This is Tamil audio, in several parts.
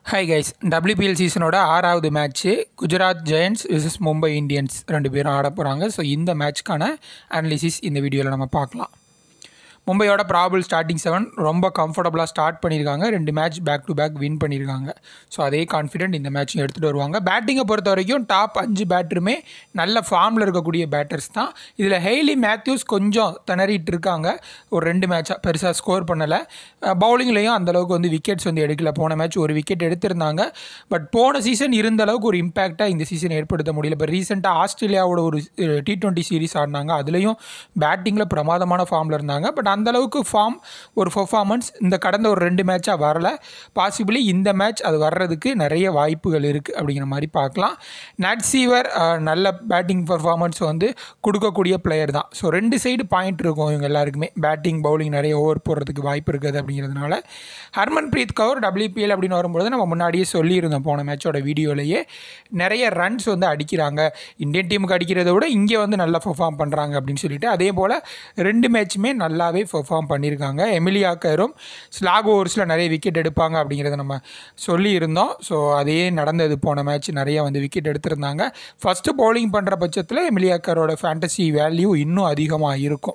ஹாய் கைஸ் WPL சீசனோட ஆறாவது match Gujarat Giants versus Mumbai Indians ரெண்டு பேரும் ஆட போகிறாங்க ஸோ இந்த மேட்ச்க்கான அனாலிசிஸ் இந்த வீடியோவில் நம்ம பார்க்கலாம் மும்பையோட ப்ராபல் ஸ்டார்டிங் செவன் ரொம்ப கம்ஃபர்டபுளாக ஸ்டார்ட் பண்ணியிருக்காங்க ரெண்டு match back to back win பண்ணியிருக்காங்க ஸோ அதே கான்ஃபிடென்ட் இந்த மேட்சும் எடுத்துகிட்டு வருவாங்க பேட்டிங்கை பொறுத்த வரைக்கும் டாப் அஞ்சு பேட்டருமே நல்ல ஃபார்மில் இருக்கக்கூடிய பேட்டர்ஸ் தான் இதில் ஹெய்லி மேத்யூஸ் கொஞ்சம் திணறிட்டு இருக்காங்க ஒரு ரெண்டு மேட்சாக பெருசாக ஸ்கோர் பண்ணலை பவுலிங்லேயும் அந்தளவுக்கு வந்து விக்கெட்ஸ் வந்து எடுக்கல போன மேட்ச் ஒரு விக்கெட் எடுத்திருந்தாங்க பட் போன சீசன் இருந்த அளவுக்கு ஒரு இம்பேக்டாக இந்த சீசன் ஏற்படுத்த முடியல இப்போ ரீசெண்டாக ஆஸ்திரேலியாவோட ஒரு டி டுவெண்ட்டி சீரிஸ் ஆடினாங்க அதுலேயும் பேட்டிங்கில் பிரமாதமான ஃபார்மில் இருந்தாங்க பட் அந்த அளவுக்கு ஃபார்ம் ஒரு பர்ஃபார்மன்ஸ் இந்த கடந்த ஒரு ரெண்டு மேட்சாக வரல பாசிபிளி இந்த மேட்ச் அது வர்றதுக்கு நிறைய வாய்ப்புகள் இருக்குது அப்படிங்கிற மாதிரி பார்க்கலாம் நட் சீவர் நல்ல பேட்டிங் பர்ஃபார்மன்ஸ் வந்து கொடுக்கக்கூடிய பிளேயர் தான் ஸோ ரெண்டு சைடு பாயிண்ட் இருக்கும் இவங்க எல்லாருக்குமே பேட்டிங் பவுலிங் நிறைய ஓவர் போடுறதுக்கு வாய்ப்பு இருக்குது அப்படிங்கிறதுனால ஹர்மன் பிரீத் கவுர் டபிள்யூபிஎல் அப்படின்னு வரும்போது நம்ம முன்னாடியே சொல்லியிருந்தோம் போன மேட்சோட வீடியோலேயே நிறைய ரன்ஸ் வந்து அடிக்கிறாங்க இந்தியன் டீமுக்கு அடிக்கிறத விட இங்கே வந்து நல்லா பெர்ஃபார்ம் பண்ணுறாங்க அப்படின்னு சொல்லிட்டு அதே போல் ரெண்டு மேட்சுமே நல்லாவே பெர்ஃபார்ம் பண்ணியிருக்காங்க எமிலியா கரும் ஸ்லாக் ஓவர்ஸில் நிறைய விக்கெட் எடுப்பாங்க அப்படிங்கிறத நம்ம சொல்லியிருந்தோம் ஸோ அதே நடந்தது போன மேட்ச் நிறைய வந்து விக்கெட் எடுத்திருந்தாங்க ஃபஸ்ட்டு பவுலிங் பண்ணுற பட்சத்தில் எமிலியா கரோட ஃபேண்டசி வேல்யூ இன்னும் அதிகமாக இருக்கும்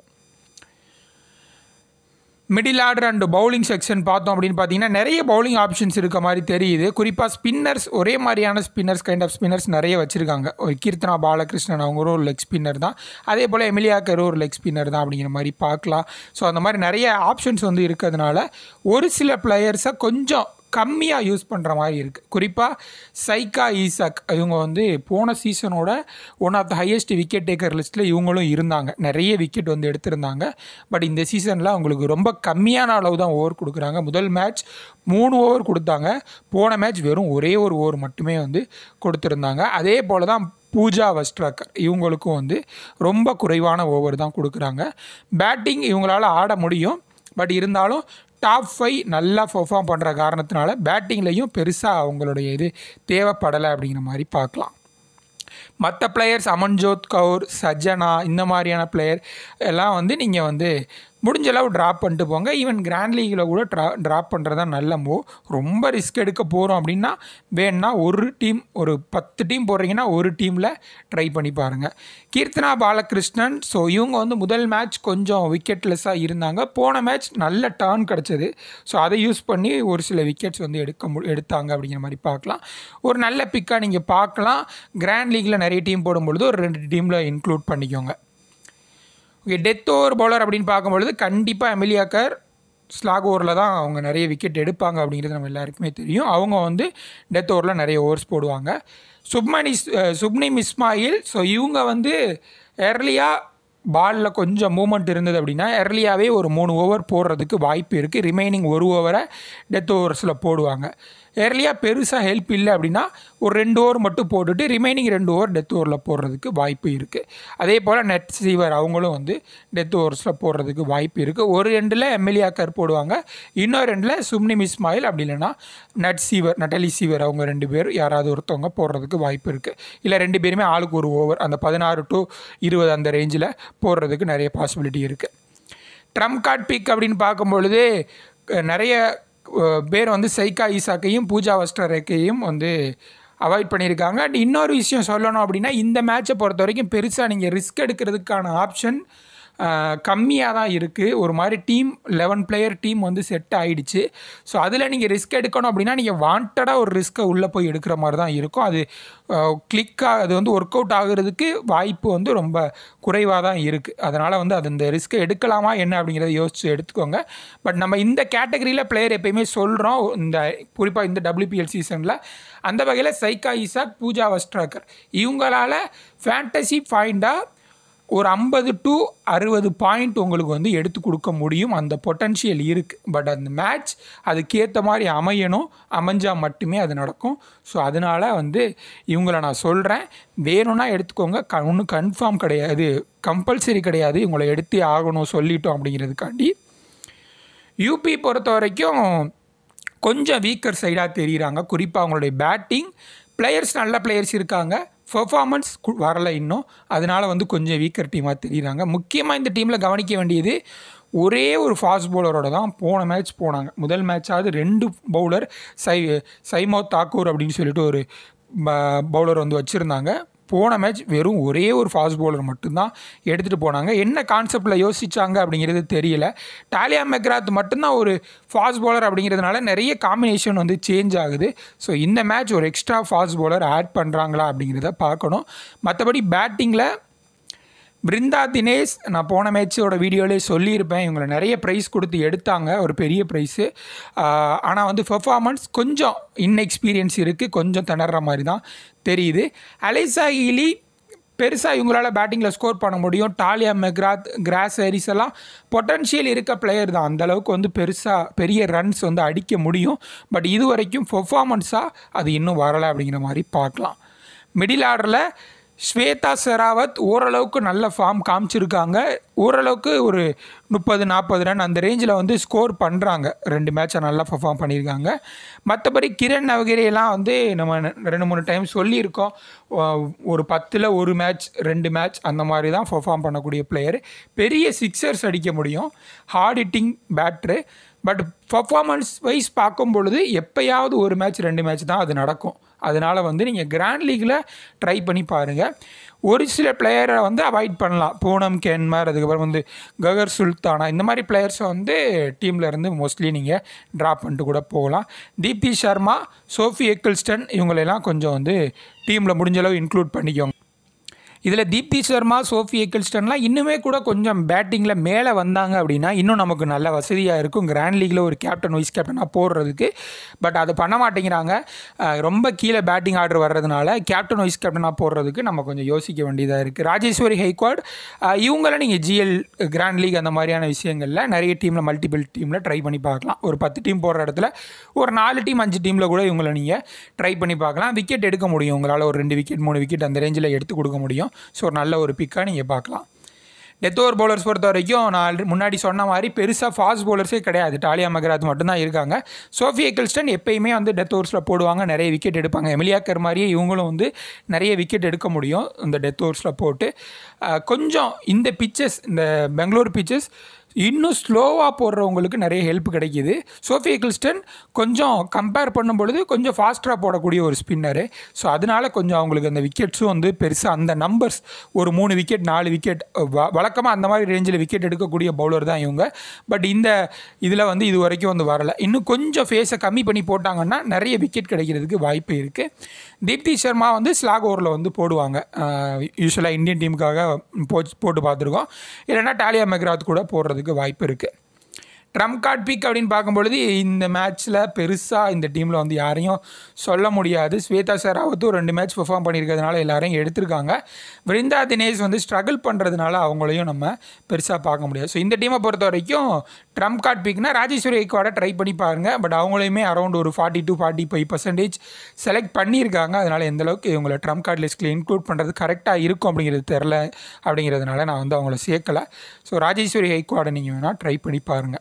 middle order and bowling section பார்த்தோம் அப்படின்னு பார்த்தீங்கன்னா நிறைய பவுலிங் ஆப்ஷன்ஸ் இருக்க மாதிரி தெரியுது குறிப்பாக ஸ்பின்னர்ஸ் ஒரே மாதிரியான ஸ்பின்னர்ஸ் கைண்ட் ஆஃப் ஸ்பின்னர்ஸ் நிறைய வச்சுருக்காங்க ஒரு கீர்த்தனா பாலகிருஷ்ணன் அவங்க ஒரு லெக் ஸ்பின்னர் தான் அதே போல் எமிலியா கரு ஒரு லெக் ஸ்பின்னர் தான் அப்படிங்கிற மாதிரி பார்க்கலாம் ஸோ அந்த மாதிரி நிறைய ஆப்ஷன்ஸ் வந்து இருக்கிறதுனால ஒரு சில பிளேயர்ஸை கொஞ்சம் கம்மியாக யூஸ் பண்ணுற மாதிரி இருக்குது குறிப்பாக சைக்கா ஈசாக் இவங்க வந்து போன சீசனோட one of the highest wicket taker லிஸ்ட்டில் இவங்களும் இருந்தாங்க நிறைய விக்கெட் வந்து எடுத்திருந்தாங்க பட் இந்த சீசனில் அவங்களுக்கு ரொம்ப கம்மியான அளவு தான் ஓவர் கொடுக்குறாங்க முதல் மேட்ச் மூணு ஓவர் கொடுத்தாங்க போன மேட்ச் வெறும் ஒரே ஒரு ஓவர் மட்டுமே வந்து கொடுத்துருந்தாங்க அதே போல் தான் பூஜா வஸ்ட்ராக்கர் இவங்களுக்கும் வந்து ரொம்ப குறைவான ஓவர் தான் கொடுக்குறாங்க பேட்டிங் இவங்களால் ஆட முடியும் பட் இருந்தாலும் டாப் ஃபைவ் நல்லா பெர்ஃபார்ம் பண்ணுற காரணத்தினால பேட்டிங்லேயும் பெருசாக அவங்களுடைய இது தேவைப்படலை அப்படிங்கிற மாதிரி பார்க்கலாம் மற்ற பிளேயர்ஸ் அமன்ஜோத் கவுர் சஜ்ஜனா இந்த மாதிரியான பிளேயர் எல்லாம் வந்து நீங்கள் வந்து முடிஞ்ச அளவு ட்ராப் பண்ணிட்டு போங்க ஈவன் கிராண்ட் லீகில் கூட ட்ரா ட்ராப் பண்ணுறது தான் நல்ல மூவ் ரொம்ப ரிஸ்க் எடுக்க போகிறோம் அப்படின்னா வேணுன்னா ஒரு டீம் ஒரு பத்து டீம் போடுறீங்கன்னா ஒரு டீமில் ட்ரை பண்ணி பாருங்கள் கீர்த்தனா பாலகிருஷ்ணன் ஸோ இவங்க வந்து முதல் மேட்ச் கொஞ்சம் விக்கெட்லெஸ்ஸாக இருந்தாங்க போன மேட்ச் நல்ல டர்ன் கிடச்சிது ஸோ அதை யூஸ் பண்ணி ஒரு சில விக்கெட்ஸ் வந்து எடுக்க மு எடுத்தாங்க அப்படிங்கிற மாதிரி பார்க்கலாம் ஒரு நல்ல பிக்காக நீங்கள் பார்க்கலாம் கிராண்ட் லீகில் நிறைய டீம் போடும்பொழுது ஒரு ரெண்டு டீமில் இன்க்ளூட் பண்ணிக்கோங்க ஓகே டெத் ஓவர் பவுலர் அப்படின்னு பார்க்கும்பொழுது கண்டிப்பாக எமிலியாக்கர் ஸ்லாக் ஓவரில் தான் அவங்க நிறைய விக்கெட் எடுப்பாங்க அப்படிங்கிறது நம்ம எல்லாருக்குமே தெரியும் அவங்க வந்து டெத் ஓவரில் நிறைய ஓவர்ஸ் போடுவாங்க சுப்மணி சுப்னிம் இஸ்மாயில் ஸோ இவங்க வந்து எர்லியாக பாலில் கொஞ்சம் மூமெண்ட் இருந்தது அப்படின்னா எர்லியாகவே ஒரு மூணு ஓவர் போடுறதுக்கு வாய்ப்பு இருக்குது ரிமைனிங் ஒரு ஓவரை டெத் ஓவர்ஸில் போடுவாங்க ஏர்லியாக பெருசாக ஹெல்ப் இல்லை அப்படின்னா ஒரு ரெண்டு ஓவர் மட்டும் போட்டுட்டு ரிமைனிங் ரெண்டு ஓவர் டெத் ஓவரில் போடுறதுக்கு வாய்ப்பு இருக்குது அதே போல் நெட் சீவர் அவங்களும் வந்து டெத் ஓவர்ஸில் போடுறதுக்கு வாய்ப்பு இருக்குது ஒரு ரெண்டில் எம்எல்ஏக்கர் போடுவாங்க இன்னொரு ரெண்டில் சும்னிம் இஸ்மாயில் அப்படி இல்லைன்னா நட் சீவர் நட்டலி சீவர் அவங்க ரெண்டு பேர் யாராவது ஒருத்தவங்க போடுறதுக்கு வாய்ப்பு இருக்குது இல்லை ரெண்டு பேருமே ஆளுக்கு ஒரு ஓவர் அந்த பதினாறு டு இருபது அந்த ரேஞ்சில் போடுறதுக்கு நிறைய பாசிபிலிட்டி இருக்குது ட்ரம் கார்ட் பிக் அப்படின்னு பார்க்கும்பொழுது நிறைய பேர் வந்து சைக்கா ஈசாக்கையும் பூஜா வஸ்டரக்கையும் வந்து அவாய்ட் பண்ணியிருக்காங்க அண்ட் இன்னொரு விஷயம் சொல்லணும் அப்படின்னா இந்த மேட்சை பொறுத்த வரைக்கும் பெருசாக நீங்கள் ரிஸ்க் எடுக்கிறதுக்கான ஆப்ஷன் கம்மியாக தான் இருக்குது ஒரு மாதிரி டீம் லெவன் பிளேயர் டீம் வந்து செட் ஆகிடுச்சு ஸோ அதில் நீங்கள் ரிஸ்க் எடுக்கணும் அப்படின்னா நீங்கள் வாண்டடாக ஒரு ரிஸ்க்கை உள்ளே போய் எடுக்கிற மாதிரி தான் இருக்கும் அது கிளிக்காக அது வந்து ஒர்க் அவுட் ஆகுறதுக்கு வாய்ப்பு வந்து ரொம்ப குறைவாக தான் இருக்குது அதனால் வந்து அது இந்த ரிஸ்க்கை எடுக்கலாமா என்ன அப்படிங்கிறத யோசித்து எடுத்துக்கோங்க பட் நம்ம இந்த கேட்டகரியில் பிளேயர் எப்பயுமே சொல்கிறோம் இந்த குறிப்பாக இந்த டபிள்யூபிஎல் சீசனில் அந்த வகையில் சைக்கா இசாக் பூஜா வஸ்ட்ராக்கர் இவங்களால் ஃபேண்டசி ஃபைண்டாக ஒரு ஐம்பது டு அறுபது பாயிண்ட் உங்களுக்கு வந்து எடுத்து கொடுக்க முடியும் அந்த பொட்டன்ஷியல் இருக்குது பட் அந்த மேட்ச் அதுக்கேற்ற மாதிரி அமையணும் அமைஞ்சால் மட்டுமே அது நடக்கும் ஸோ அதனால் வந்து இவங்கள நான் சொல்கிறேன் வேணும்னா எடுத்துக்கோங்க க ஒன்றும் கன்ஃபார்ம் கிடையாது கம்பல்சரி கிடையாது இவங்களை எடுத்தே ஆகணும் சொல்லிட்டோம் அப்படிங்கிறதுக்காண்டி யூபி பொறுத்த வரைக்கும் கொஞ்சம் வீக்கர் சைடாக தெரிகிறாங்க குறிப்பாக அவங்களுடைய பேட்டிங் பிளேயர்ஸ் நல்ல பிளேயர்ஸ் இருக்காங்க பெர்ஃபார்மன்ஸ் வரலை இன்னும் அதனால் வந்து கொஞ்சம் வீக்கர் டீமாக தெரியுறாங்க முக்கியமாக இந்த டீமில் கவனிக்க வேண்டியது ஒரே ஒரு ஃபாஸ்ட் பவுலரோட தான் போன மேட்ச் போனாங்க முதல் மேட்சாவது ரெண்டு பவுலர் சை சைமோ தாக்கூர் அப்படின்னு சொல்லிட்டு ஒரு பவுலர் வந்து வச்சுருந்தாங்க போன மேட்ச் வெறும் ஒரே ஒரு ஃபாஸ்ட் பவுலர் மட்டும்தான் எடுத்துகிட்டு போனாங்க என்ன கான்செப்டில் யோசிச்சாங்க அப்படிங்கிறது தெரியல டாலியா மெக்ராத் மட்டும்தான் ஒரு ஃபாஸ்ட் பவுலர் அப்படிங்கிறதுனால நிறைய காம்பினேஷன் வந்து சேஞ்ச் ஆகுது ஸோ இந்த மேட்ச் ஒரு எக்ஸ்ட்ரா ஃபாஸ்ட் பவுலர் ஆட் பண்ணுறாங்களா அப்படிங்கிறத பார்க்கணும் மற்றபடி பேட்டிங்கில் பிருந்தா தினேஷ் நான் போன மேட்சோட வீடியோலேயே சொல்லியிருப்பேன் இவங்களை நிறைய ப்ரைஸ் கொடுத்து எடுத்தாங்க ஒரு பெரிய ப்ரைஸு ஆனால் வந்து பெர்ஃபார்மன்ஸ் கொஞ்சம் இன்எக்ஸ்பீரியன்ஸ் இருக்குது கொஞ்சம் திணற மாதிரி தான் தெரியுது அலைசா ஹீலி பெருசாக இவங்களால பேட்டிங்கில் ஸ்கோர் பண்ண முடியும் டாலியா மெக்ராத் கிராஸ் ஹேரிஸ் எல்லாம் பொட்டன்ஷியல் இருக்க பிளேயர் தான் அந்தளவுக்கு வந்து பெருசாக பெரிய ரன்ஸ் வந்து அடிக்க முடியும் பட் இது வரைக்கும் பெர்ஃபார்மன்ஸாக அது இன்னும் வரலை அப்படிங்கிற மாதிரி பார்க்கலாம் மிடில் ஆர்டரில் ஸ்வேதா செராவத் ஓரளவுக்கு நல்ல ஃபார்ம் காமிச்சிருக்காங்க ஓரளவுக்கு ஒரு முப்பது நாற்பது ரன் அந்த ரேஞ்சில் வந்து ஸ்கோர் பண்ணுறாங்க ரெண்டு மேட்சை நல்லா பர்ஃபார்ம் பண்ணியிருக்காங்க மற்றபடி கிரண் நவகிரியெல்லாம் வந்து நம்ம ரெண்டு மூணு டைம் சொல்லியிருக்கோம் ஒரு பத்தில் ஒரு மேட்ச் ரெண்டு மேட்ச் அந்த மாதிரி தான் பர்ஃபார்ம் பண்ணக்கூடிய பிளேயர் பெரிய சிக்ஸர்ஸ் அடிக்க முடியும் hard hitting batter but performance wise பார்க்கும் பொழுது எப்போயாவது ஒரு மேட்ச் ரெண்டு மேட்ச் தான் அது நடக்கும் அதனால் வந்து நீங்கள் கிராண்ட் லீக்கில் ட்ரை பண்ணி பாருங்கள் ஒரு சில பிளேயரை வந்து அவாய்ட் பண்ணலாம் பூனம் கென்மர் அதுக்கப்புறம் வந்து ககர் சுல்தானா இந்த மாதிரி பிளேயர்ஸை வந்து டீமில் இருந்து மோஸ்ட்லி நீங்கள் ட்ராப் பண்ணிட்டு கூட போகலாம் தீப்தி சர்மா சோஃபி எக்கிள்ஸ்டன் இவங்களெல்லாம் கொஞ்சம் வந்து டீமில் முடிஞ்சளவு இன்க்ளூட் பண்ணிக்கோங்க இதில் தீப்தி சர்மா சோஃபி எக்கிள்ஸ்டன்லாம் இன்னுமே கூட கொஞ்சம் பேட்டிங்கில் மேலே வந்தாங்க அப்படின்னா இன்னும் நமக்கு நல்ல வசதியாக இருக்கும் கிராண்ட் லீக்கில் ஒரு கேப்டன் வைஸ் கேப்டனாக போடுறதுக்கு பட் அது பண்ண மாட்டேங்கிறாங்க ரொம்ப கீழே பேட்டிங் ஆர்டர் வர்றதுனால கேப்டன் வைஸ் கேப்டனாக போடுறதுக்கு நம்ம கொஞ்சம் யோசிக்க வேண்டியதாக இருக்குது ராஜேஸ்வரி ஹைக்வாட் இவங்கள நீங்கள் ஜிஎல் கிராண்ட் லீக் அந்த மாதிரியான விஷயங்களில் நிறைய டீமில் மல்டிபிள் டீமில் ட்ரை பண்ணி பார்க்கலாம் ஒரு பத்து டீம் போடுற இடத்துல ஒரு நாலு டீம் அஞ்சு டீமில் கூட இவங்களை நீங்கள் ட்ரை பண்ணி பார்க்கலாம் விக்கெட் எடுக்க முடியும் உங்களால் ஒரு ரெண்டு விக்கெட் மூணு விக்கெட் அந்த ரேஞ்சில் எடுத்து கொடுக்க முடியும் ஸோ ஒரு நல்ல ஒரு பிக்காக நீங்கள் பார்க்கலாம் டெத் ஓவர் பவுலர்ஸ் பொறுத்த வரைக்கும் நான் முன்னாடி சொன்ன மாதிரி பெருசாக ஃபாஸ்ட் பவுலர்ஸே கிடையாது டாலியா மகராத் மட்டும்தான் இருக்காங்க சோஃபி எக்கிள்ஸ்டன் எப்பயுமே வந்து டெத் ஓவர்ஸில் போடுவாங்க நிறைய விக்கெட் எடுப்பாங்க எமிலியாக்கர் மாதிரியே இவங்களும் வந்து நிறைய விக்கெட் எடுக்க முடியும் இந்த டெத் ஓவர்ஸில் போட்டு கொஞ்சம் இந்த பிச்சஸ் இந்த பெங்களூர் பிச்சஸ் இன்னும் ஸ்லோவாக போடுறவங்களுக்கு நிறைய ஹெல்ப் கிடைக்கிது சோஃபி எக்கிள்ஸ்டன் கொஞ்சம் கம்பேர் பண்ணும்பொழுது கொஞ்சம் ஃபாஸ்ட்டாக போடக்கூடிய ஒரு ஸ்பின்னரு ஸோ அதனால் கொஞ்சம் அவங்களுக்கு அந்த விக்கெட்ஸும் வந்து பெருசாக அந்த நம்பர்ஸ் ஒரு மூணு விக்கெட் நாலு விக்கெட் வழக்கமாக அந்த மாதிரி ரேஞ்சில் விக்கெட் எடுக்கக்கூடிய பவுலர் தான் இவங்க பட் இந்த இதில் வந்து இது வரைக்கும் வந்து வரலை இன்னும் கொஞ்சம் ஃபேஸை கம்மி பண்ணி போட்டாங்கன்னா நிறைய விக்கெட் கிடைக்கிறதுக்கு வாய்ப்பு இருக்குது தீப்தி சர்மா வந்து ஸ்லாக் ஓவரில் வந்து போடுவாங்க யூஸ்வலாக இந்தியன் டீமுக்காக போ போட்டு பார்த்துருக்கோம் இல்லைனா டாலியா மெக்ராத் கூட போடுறதுக்கு வாய்ப்பு இருக்குது ட்ரம் கார்ட் பிக் அப்படின்னு பார்க்கும்பொழுது இந்த மேட்ச்சில் பெருசாக இந்த டீமில் வந்து யாரையும் சொல்ல முடியாது ஸ்வேதா சராவத்தும் ரெண்டு மேட்ச் பெர்ஃபார்ம் பண்ணியிருக்கிறதுனால எல்லாரையும் எடுத்திருக்காங்க விருந்தா தினேஷ் வந்து ஸ்ட்ரகிள் பண்ணுறதுனால அவங்களையும் நம்ம பெருசாக பார்க்க முடியாது ஸோ இந்த டீமை பொறுத்த வரைக்கும் ட்ரம் கார்ட் பிக்னா ராஜேஸ்வரி ஐக்கோட ட்ரை பண்ணி பாருங்கள் பட் அவங்களையுமே அரௌண்ட் ஒரு forty to forty five percentage select பண்ணியிருக்காங்க அதனால் எந்தளவுக்கு இவங்களை ட்ரம் கார்ட் லிஸ்ட்டில் இன்க்ளூட் பண்ணுறது கரெக்டாக இருக்கும் அப்படிங்கிறது தெரில அப்படிங்கிறதுனால நான் வந்து அவங்கள சேர்க்கலை ஸோ ராஜேஸ்வரி ஹைக்கோட நீங்கள் வேணால் ட்ரை பண்ணி பாருங்கள்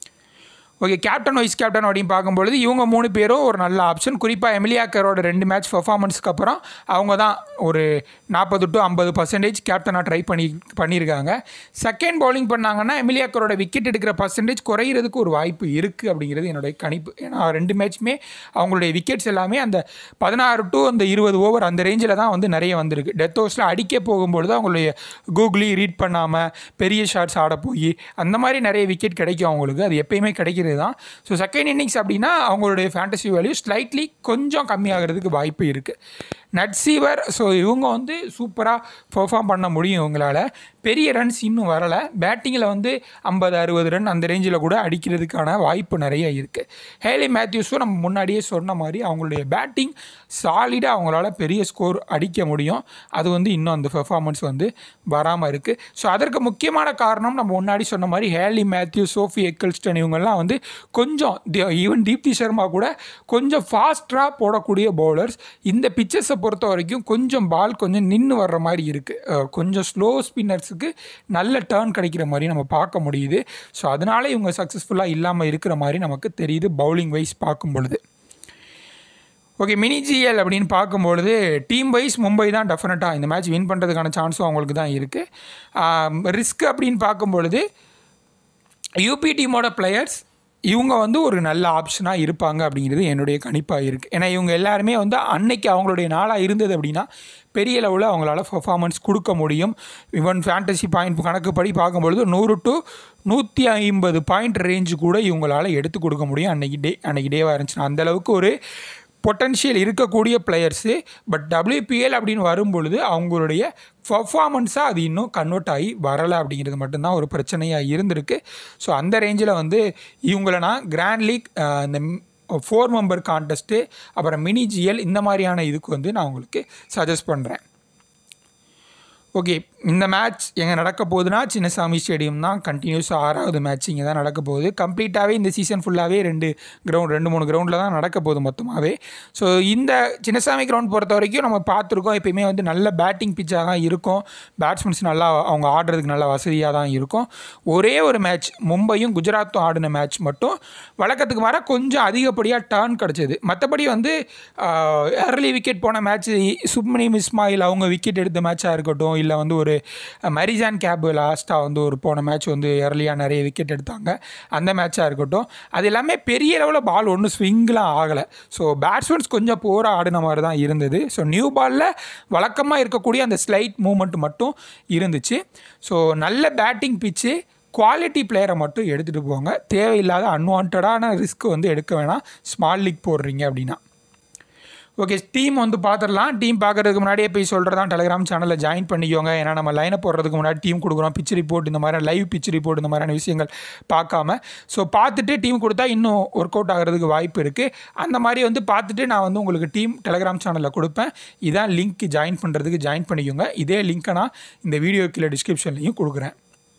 ஓகே கேப்டன் வைஸ் கேப்டன் அப்படின்னு பார்க்கும்பொழுது இவங்க மூணு பேரும் ஒரு நல்ல ஆப்ஷன் குறிப்பாக எமிலியாக்கரோட ரெண்டு மேட்ச் பர்ஃபார்மன்ஸ்க்கு அப்புறம் அவங்க தான் ஒரு நாற்பது டு ஐம்பது பர்சன்டேஜ் கேப்டனாக ட்ரை பண்ணி பண்ணியிருக்காங்க செகண்ட் பவுலிங் பண்ணாங்கன்னா எமிலியாக்கரோட விக்கெட் எடுக்கிற பர்சன்டேஜ் குறையிறதுக்கு ஒரு வாய்ப்பு இருக்குது அப்படிங்கிறது என்னுடைய கணிப்பு ஏன்னா ரெண்டு மேட்ச்மே அவங்களுடைய விக்கெட்ஸ் எல்லாமே அந்த பதினாறு டு அந்த இருபது ஓவர் அந்த ரேஞ்சில் தான் வந்து நிறைய வந்திருக்கு டெத் ஓவர்ஸில் அடிக்க போகும்பொழுது அவங்களுடைய கூகுளி ரீட் பண்ணாமல் பெரிய ஷாட்ஸ் ஆட போய் அந்த மாதிரி நிறைய விக்கெட் கிடைக்கும் அவங்களுக்கு அது எப்பயுமே கிடைக்கிறது தான் ஸோ செகண்ட் இன்னிங்ஸ் அப்படின்னா அவங்களுடைய ஃபேண்டசி வேல்யூ ஸ்லைட்லி கொஞ்சம் கம்மியாகிறதுக்கு வாய்ப்பு இருக்குது நட்சீவர் ஸோ இவங்க வந்து சூப்பராக பெர்ஃபார்ம் பண்ண முடியும் இவங்களால் பெரிய ரன்ஸ் இன்னும் வரலை பேட்டிங்கில் வந்து ஐம்பது அறுபது ரன் அந்த ரேஞ்சில் கூட அடிக்கிறதுக்கான வாய்ப்பு நிறைய இருக்குது ஹேலி மேத்யூஸும் நம்ம முன்னாடியே சொன்ன மாதிரி அவங்களுடைய பேட்டிங் சாலிடாக அவங்களால பெரிய ஸ்கோர் அடிக்க முடியும் அது வந்து இன்னும் அந்த பெர்ஃபார்மன்ஸ் வந்து வராமல் இருக்குது ஸோ அதற்கு முக்கியமான காரணம் நம்ம முன்னாடி சொன்ன மாதிரி ஹேலி மேத்யூ சோஃபி எக்கல்ஸ்டன் இவங்கெல்லாம் வந்து கொஞ்சம் ஈவன் தீப்தி சர்மா கூட கொஞ்சம் ஃபாஸ்ட்டாக போடக்கூடிய பவுலர்ஸ் இந்த பிச்சர்ஸை பொறுத்த வரைக்கும் கொஞ்சம் பால் கொஞ்சம் நின்று வர்ற மாதிரி இருக்குது கொஞ்சம் ஸ்லோ ஸ்பின்னர்ஸுக்கு நல்ல டேர்ன் கிடைக்கிற மாதிரி நம்ம பார்க்க முடியுது ஸோ அதனால இவங்க சக்ஸஸ்ஃபுல்லாக இல்லாமல் இருக்கிற மாதிரி நமக்கு தெரியுது பவுலிங் வைஸ் பார்க்கும் பொழுது ஓகே மினி ஜிஎல் அப்படின்னு பார்க்கும்பொழுது டீம் வைஸ் மும்பை தான் டெஃபினட்டாக இந்த மேட்ச் வின் பண்ணுறதுக்கான சான்ஸும் அவங்களுக்கு தான் இருக்குது ரிஸ்க் அப்படின்னு பார்க்கும்பொழுது யூபி டீமோட பிளேயர்ஸ் இவங்க வந்து ஒரு நல்ல ஆப்ஷனாக இருப்பாங்க அப்படிங்கிறது என்னுடைய கணிப்பாக இருக்குது ஏன்னா இவங்க எல்லாருமே வந்து அன்னைக்கு அவங்களுடைய நாளாக இருந்தது அப்படின்னா பெரிய லெவலில் அவங்களால பர்ஃபார்மன்ஸ் கொடுக்க முடியும் ஈவன் ஃபேண்டசி பாயிண்ட் கணக்குப்படி பார்க்கும்பொழுது நூறு டு நூற்றி ஐம்பது பாயிண்ட் ரேஞ்சு கூட இவங்களால எடுத்து கொடுக்க முடியும் அன்னைக்கு டே அன்னைக்கு டேவாக இருந்துச்சுன்னா அந்தளவுக்கு ஒரு பொட்டன்ஷியல் இருக்கக்கூடிய பிளேயர்ஸு பட் WPL அப்படின்னு வரும்பொழுது அவங்களுடைய பர்ஃபார்மன்ஸாக அது இன்னும் கன்வெர்ட் ஆகி வரலை அப்படிங்கிறது மட்டும்தான் ஒரு பிரச்சனையாக இருந்திருக்கு ஸோ அந்த ரேஞ்சில் வந்து இவங்கள நான் கிராண்ட் லீக் இந்த ஃபோர் மெம்பர் கான்டெஸ்ட்டு அப்புறம் மினி ஜிஎல் இந்த மாதிரியான இதுக்கு வந்து நான் உங்களுக்கு சஜஸ்ட் பண்ணுறேன் ஓகே இந்த மேட்ச் எங்கே நடக்க போகுதுன்னா சின்னசாமி ஸ்டேடியம் தான் கண்டினியூஸாக ஆறாவது மேட்ச் இங்கே தான் நடக்க போகுது கம்ப்ளீட்டாகவே இந்த சீசன் ஃபுல்லாகவே ரெண்டு கிரவுண்ட் ரெண்டு மூணு கிரவுண்டில் தான் நடக்க போகுது மொத்தமாகவே ஸோ இந்த சின்னசாமி கிரவுண்ட் பொறுத்த வரைக்கும் நம்ம பார்த்துருக்கோம் எப்பயுமே வந்து நல்ல பேட்டிங் பிச்சாக தான் இருக்கும் பேட்ஸ்மேன்ஸ் நல்லா அவங்க ஆடுறதுக்கு நல்ல வசதியாக தான் இருக்கும் ஒரே ஒரு மேட்ச் மும்பையும் குஜராத்தும் ஆடின மேட்ச் மட்டும் வழக்கத்துக்கு மாற கொஞ்சம் அதிகப்படியாக டர்ன் கிடச்சிது மற்றபடி வந்து ஏர்லி விக்கெட் போன மேட்ச் சுப்மணியம் இஸ்மாயில் அவங்க விக்கெட் எடுத்த மேட்சாக இருக்கட்டும் இல்லை வந்து ஒரு மரிஜான் கேப் லாஸ்ட்டாக வந்து ஒரு போன மேட்ச் வந்து ஏர்லியாக நிறைய விக்கெட் எடுத்தாங்க அந்த மேட்சாக இருக்கட்டும் அது எல்லாமே பெரிய லெவலில் பால் ஒன்றும் ஸ்விங்லாம் ஆகலை ஸோ பேட்ஸ்மேன்ஸ் கொஞ்சம் போராக ஆடின மாதிரி தான் இருந்தது ஸோ நியூ பாலில் வழக்கமாக இருக்கக்கூடிய அந்த ஸ்லைட் மூமெண்ட் மட்டும் இருந்துச்சு ஸோ நல்ல பேட்டிங் பிச்சு குவாலிட்டி பிளேயரை மட்டும் எடுத்துகிட்டு போங்க தேவையில்லாத அன்வான்டான ரிஸ்க் வந்து எடுக்க வேணாம் ஸ்மால் லீக் போடுறீங்க அப்படின்னா ஓகே டீம் வந்து பார்த்துடலாம் டீம் பார்க்குறதுக்கு முன்னாடியே போய் சொல்கிறதான் டெலிகிராம் சேனலில் ஜாயின் பண்ணிக்கோங்க ஏன்னா நம்ம லைனை போடுறதுக்கு முன்னாடி டீம் கொடுக்குறோம் பிச் ரிப்போர்ட் இந்த மாதிரி லைவ் பிச் ரிப்போர்ட் இந்த மாதிரியான விஷயங்கள் பார்க்காம ஸோ பார்த்துட்டு டீம் கொடுத்தா இன்னும் ஒர்க் அவுட் ஆகிறதுக்கு வாய்ப்பு இருக்குது அந்த மாதிரி வந்து பார்த்துட்டு நான் வந்து உங்களுக்கு டீம் டெலிகிராம் சேனலில் கொடுப்பேன் இதான் லிங்க் ஜாயின் பண்ணுறதுக்கு ஜாயின் பண்ணிக்கோங்க இதே லிங்க்கை நான் இந்த வீடியோ கீழே டிஸ்கிரிப்ஷன்லையும் கொடுக்குறேன்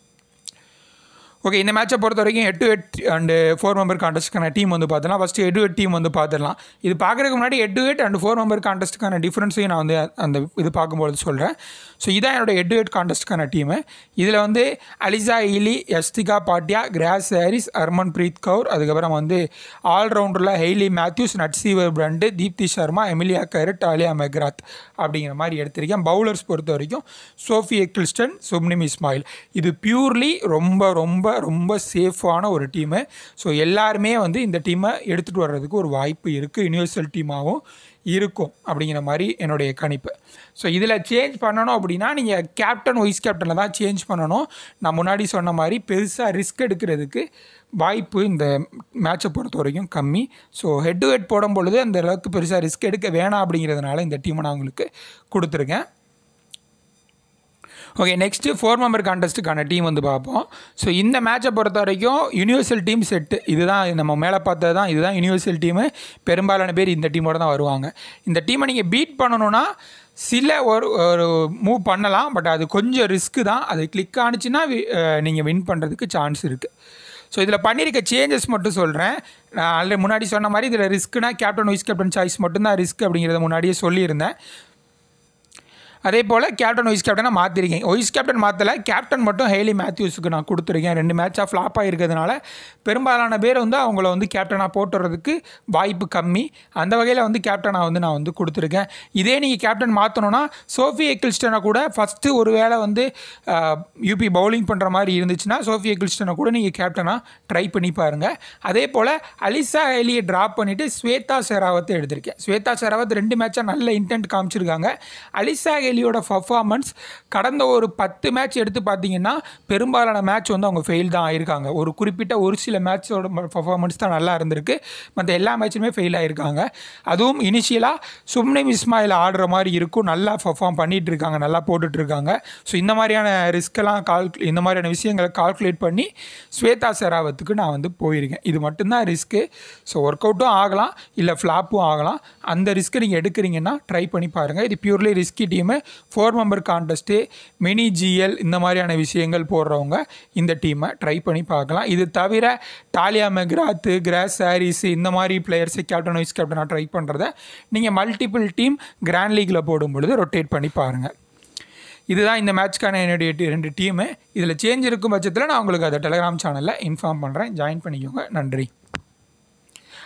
ஓகே இந்த மேட்சை பொறுத்த வரைக்கும் எட்டு எட் அண்டு ஃபோர் மெம்பர் கான்டெஸ்ட்டுக்கான டீம் வந்து பார்த்தலாம் ஃபஸ்ட்டு எட்டு எட் டீம் வந்து பார்த்துடலாம் இது பார்க்குறதுக்கு முன்னாடி எட்டு எட் அண்ட் ஃபோர் மெம்பர் கான்டெஸ்ட்டுக்கான டிஃப்ரென்ஸையும் நான் வந்து அந்த இது பார்க்கும்போது சொல்கிறேன் ஸோ இதான் என்னோட எட்டு எட் கான்டெஸ்ட்டுக்கான டீமு இதில் வந்து Alyssa Healy Yastika Bhatia Grace Harris Harmanpreet Kaur அதுக்கப்புறம் வந்து ஆல்ரவுண்டரில் Hayley Matthews Nat Sciver Brunt Deepti Sharma Amelia Kerr Tahlia McGrath அப்படிங்கிற மாதிரி எடுத்திருக்கேன் பவுலர்ஸ் பொறுத்த வரைக்கும் சோஃபி எக்கில்ஸ்டன் சுப்னிம் இஸ்மாயில் இது பியூர்லி ரொம்ப ரொம்ப ரொம்ப சேஃபான ஒரு டீமு ஸோ எல்லாருமே வந்து இந்த டீமை எடுத்துகிட்டு வர்றதுக்கு ஒரு வாய்ப்பு இருக்குது யூனிவர்சல் டீமாகவும் இருக்கும் அப்படிங்கிற மாதிரி என்னுடைய கணிப்பு ஸோ இதில் சேஞ்ச் பண்ணணும் அப்படின்னா நீங்கள் கேப்டன் வைஸ் கேப்டனில் தான் சேஞ்ச் பண்ணணும் நான் முன்னாடி சொன்ன மாதிரி பெருசாக ரிஸ்க் எடுக்கிறதுக்கு வாய்ப்பு இந்த மேட்சை பொறுத்த வரைக்கும் கம்மி ஸோ ஹெட் டு ஹெட் போடும் பொழுது அந்த அளவுக்கு பெருசாக ரிஸ்க் எடுக்க வேணாம் அப்படிங்கிறதுனால இந்த டீமை நான் உங்களுக்கு கொடுத்துருக்கேன் ஓகே நெக்ஸ்ட்டு ஃபோர் மெம்பர் கான்டெஸ்ட்டுக்கான டீம் வந்து பார்ப்போம் ஸோ இந்த மேட்சை பொறுத்த வரைக்கும் யூனிவர்சல் டீம் செட்டு இதுதான் நம்ம மேலே பார்த்தது தான் இதுதான் யூனிவர்சல் டீமு பெரும்பாலான பேர் இந்த டீமோட தான் வருவாங்க இந்த டீமை நீங்கள் பீட் பண்ணணுன்னா சில ஒரு ஒரு மூவ் பண்ணலாம் பட் அது கொஞ்சம் ரிஸ்க்கு தான் அது கிளிக் ஆனிச்சுன்னா நீங்கள் வின் பண்ணுறதுக்கு சான்ஸ் இருக்குது ஸோ இதில் பண்ணியிருக்க சேஞ்சஸ் மட்டும் சொல்கிறேன் நான் ஆல்ரெடி முன்னாடி சொன்ன மாதிரி இதில் ரிஸ்க்குனா கேப்டன் வைஸ் கேப்டன் சாய்ஸ் மட்டும்தான் ரிஸ்க் அப்படிங்கிறத முன்னாடியே சொல்லியிருந்தேன் அதே போல் கேப்டன் வைஸ் கேப்டனை மாற்றிருக்கேன் வைஸ் கேப்டன் மாற்றலை கேப்டன் மட்டும் ஹெய்லி மேத்யூஸுக்கு நான் கொடுத்துருக்கேன் ரெண்டு மேட்சாக ஃப்ளாப் ஆகிருக்கிறதுனால பெரும்பாலான பேர் வந்து அவங்கள வந்து கேப்டனாக போட்டுறதுக்கு வாய்ப்பு கம்மி அந்த வகையில் வந்து கேப்டனாக வந்து நான் வந்து கொடுத்துருக்கேன் இதே நீங்கள் கேப்டன் மாற்றணுன்னா சோஃபி எக்கில்ஸ்டனை கூட ஃபஸ்ட்டு ஒரு வேளை வந்து யூபி பவுலிங் பண்ணுற மாதிரி இருந்துச்சுன்னா சோஃபி எக்கில்ஸ்டனை கூட நீங்கள் கேப்டனாக ட்ரை பண்ணி பாருங்கள் அதே போல் அலிசா ஹெலியை ட்ராப் பண்ணிவிட்டு ஸ்வேதா செராவத்தை எடுத்திருக்கேன் ஸ்வேதா செராவத் ரெண்டு மேட்சாக நல்ல இன்டென்ட் காமிச்சிருக்காங்க அலிசா ஹெலியோட பர்ஃபார்மன்ஸ் கடந்த ஒரு பத்து மேட்ச் எடுத்து பார்த்தீங்கன்னா பெரும்பாலான மேட்ச் வந்து அவங்க ஃபெயில் தான் ஆயிருக்காங்க ஒரு குறிப்பிட்ட ஒரு சில மேட்சோட பர்ஃபார்மன்ஸ் தான் நல்லா இருந்திருக்கு மற்ற எல்லா மேட்சுமே ஃபெயில் ஆயிருக்காங்க அதுவும் இனிஷியலாக சுப்னிம் இஸ்மாயில் ஆடுற மாதிரி இருக்கும் நல்லா பர்ஃபார்ம் பண்ணிகிட்டு இருக்காங்க நல்லா போட்டுட்டு இருக்காங்க ஸோ இந்த மாதிரியான ரிஸ்க்கெல்லாம் கால் இந்த மாதிரியான விஷயங்களை கால்குலேட் பண்ணி ஸ்வேதா செராவத்துக்கு நான் வந்து போயிருக்கேன் இது மட்டும்தான் ரிஸ்க்கு ஸோ ஒர்க் அவுட்டும் ஆகலாம் இல்லை ஃப்ளாப்பும் ஆகலாம் அந்த ரிஸ்க்கை நீங்கள் எடுக்கிறீங்கன்னா ட்ரை பண்ணி பாருங்கள் இது purely risky team four member contest mini GL இந்த மாதிரியான விஷயங்கள் போடுறவங்க இந்த டீமை ட்ரை பண்ணி பார்க்கலாம் இது தவிர டாலியா மெக்ராத்து கிராஸ் சாரீஸ் இந்த மாதிரி பிளேயர்ஸை கேப்டன் வைஸ் கேப்டனாக ட்ரை பண்ணுறத நீங்கள் மல்டிபிள் டீம் கிராண்ட் லீக்கில் போடும் பொழுது ரொட்டேட் பண்ணி பாருங்கள் இதுதான் இந்த மேட்ச்க்கான என்னுடைய டி- ரெண்டு டீமு இதில் சேஞ்ச் இருக்கும் பட்சத்தில் நான் உங்களுக்கு அதை டெலிகிராம் சேனலில் இன்ஃபார்ம் பண்ணுறேன் ஜாயின் பண்ணிக்கோங்க நன்றி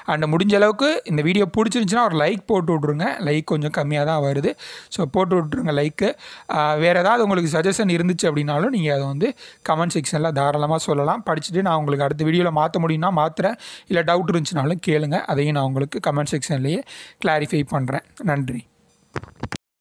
அண்ட் முடிஞ்ச அளவுக்கு இந்த வீடியோ பிடிச்சிருந்துச்சுன்னா ஒரு லைக் போட்டு விட்ருங்க லைக் கொஞ்சம் கம்மியாக தான் வருது ஸோ போட்டு விட்ருங்க லைக்கு வேறு ஏதாவது உங்களுக்கு சஜஷன் இருந்துச்சு அப்படின்னாலும் நீங்கள் அதை வந்து கமெண்ட் செக்ஷனில் தாராளமாக சொல்லலாம் படிச்சுட்டு நான் உங்களுக்கு அடுத்த வீடியோவில் மாற்ற முடியும்னா மாற்றுறேன் இல்லை டவுட் இருந்துச்சுனாலும் கேளுங்க அதையும் நான் உங்களுக்கு கமெண்ட் செக்ஷன்லேயே கிளாரிஃபை பண்ணுறேன் நன்றி